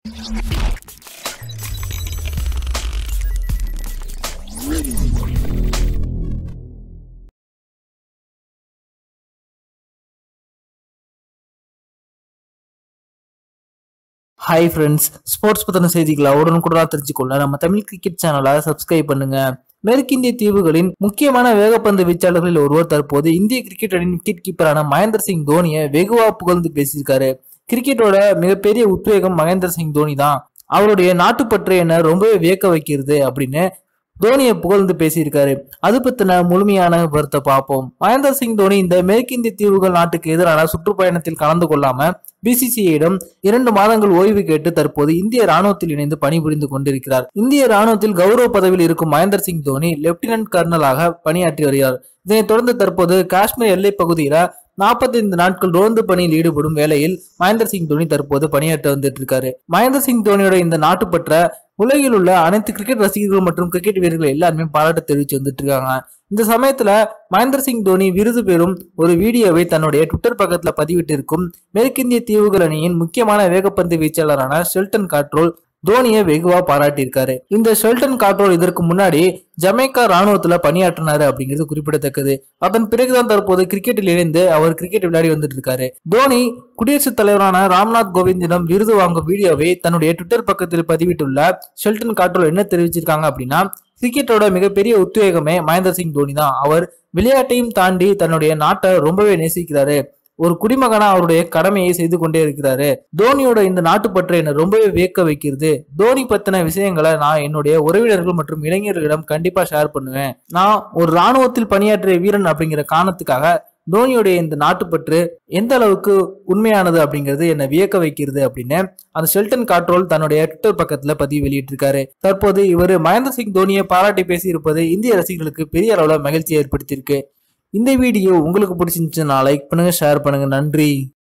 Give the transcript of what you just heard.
hi friends sports பற்றின செய்திகளை உடனுக்குடனாக தெரிஞ்சுக்கொள்ள நம்ம தமிழ் கிரிக்கெட் சேனலை சப்ஸ்கிரைப் பண்ணுங்க மேற்கிந்திய தீவுகளின் முக்கியமான வேகப்பந்து வீச்சாளர்களில் ஒருவர் தற்போது இந்திய கிரிக்கெட் அணியின் விக்கெட் கீப்பரான மகேந்திர சிங் தோனியை வெகுவா புகழ்ந்து பேசியிருக்காரு கிரிக்கெட்டோட மிகப்பெரிய உத்வேகம் மகேந்திர சிங் தோனி தான் அவருடைய நாட்டுப்பற்று என்ன ரொம்பவே வியக்க வைக்கிறது அப்படின்னு தோனியை புகழ்ந்து பேசியிருக்காரு அது பத்தின முழுமையான கருத்தை பார்ப்போம் மகேந்திர சிங் தோனி இந்த மேற்கிந்திய தீவுகள் நாட்டுக்கு எதிரான சுற்றுப்பயணத்தில் கலந்து கொள்ளாம பிசிசிஐயிடம் இரண்டு மாதங்கள் ஓய்வு கேட்டு தற்போது இந்திய ராணுவத்தில் இணைந்து பணிபுரிந்து கொண்டிருக்கிறார் இந்திய ராணுவத்தில் கௌரவ பதவியில் இருக்கும் மகேந்திர சிங் தோனி லெப்டினன்ட் கர்னலாக பணியாற்றி வருகிறார் இதனைத் தொடர்ந்து தற்போது காஷ்மீர் எல்லைப் பகுதியில நாற்பத்தைந்து நாட்கள் ரோந்து பணியில் ஈடுபடும் வேளையில் மகேந்திர சிங் தோனி தற்போது பணியாற்ற வந்துட்டு இருக்காரு மகேந்திர சிங் தோனியோட இந்த நாட்டுப்பற்ற உலகில் உள்ள அனைத்து கிரிக்கெட் ரசிகர்கள் மற்றும் கிரிக்கெட் வீரர்கள் எல்லாருமே பாராட்டு தெரிவித்து வந்துட்டு இருக்காங்க இந்த சமயத்துல மகேந்திர சிங் தோனி விருது பெறும் ஒரு வீடியோவை தன்னுடைய ட்விட்டர் பக்கத்துல பதிவிட்டிருக்கும் மேற்கிந்திய தீவுகள் அணியின் முக்கியமான வேகப்பந்து வீச்சாளரான ஷெல்டன் காட்ரோல் தோனியை வெகுவா பாராட்டியிருக்காரு இந்த ஷெல்டன் காட்ரோல் இதற்கு முன்னாடி ஜமைக்கா ராணுவத்துல பணியாற்றினாரு அப்படிங்கிறது குறிப்பிடத்தக்கது அதன் பிறகுதான் தற்போது கிரிக்கெட்டில் இணைந்து அவர் கிரிக்கெட் விளையாடி வந்துட்டு இருக்காரு தோனி குடியரசுத் தலைவரான ராம்நாத் கோவிந்திடம் விருது வாங்கும் வீடியோவை தன்னுடைய ட்விட்டர் பக்கத்தில் பதிவிட்டுள்ள ஷெல்டன் காட்ரோல் என்ன தெரிவிச்சிருக்காங்க அப்படின்னா கிரிக்கெட்டோட மிகப்பெரிய உத்வேகமே மகேந்திர சிங் தோனி தான் அவர் விளையாட்டையும் தாண்டி தன்னுடைய நாட்டை ரொம்பவே நேசிக்கிறாரு ஒரு குடிமகனா அவருடைய கடமையை செய்து கொண்டே இருக்கிறாரு தோனியோட இந்த நாட்டுப்பற்று என்னை ரொம்பவே வியக்க வைக்கிறது தோனி பத்தின விஷயங்களை நான் என்னுடைய உறவினர்கள் மற்றும் இளைஞர்களிடம் கண்டிப்பா ஷேர் பண்ணுவேன் நான் ஒரு ராணுவத்தில் பணியாற்றிய வீரன் அப்படிங்கிற காரணத்துக்காக தோனியுடைய இந்த நாட்டுப்பற்று எந்த அளவுக்கு உண்மையானது அப்படிங்கிறது என்னை வியக்க வைக்கிறது அப்படின்னு அந்த ஷெல்டன் காட்ரோல் தன்னுடைய ட்விட்டர் பக்கத்துல பதிவு வெளியிட்டிருக்காரு தற்போது இவர் மகேந்திர சிங் தோனியை பாராட்டி பேசியிருப்பது இந்திய ரசிகர்களுக்கு பெரிய அளவுல மகிழ்ச்சியை ஏற்படுத்தியிருக்கு இந்த வீடியோ உங்களுக்கு பிடிச்சிருந்துச்சுன்னா லைக் பண்ணுங்க ஷேர் பண்ணுங்க நன்றி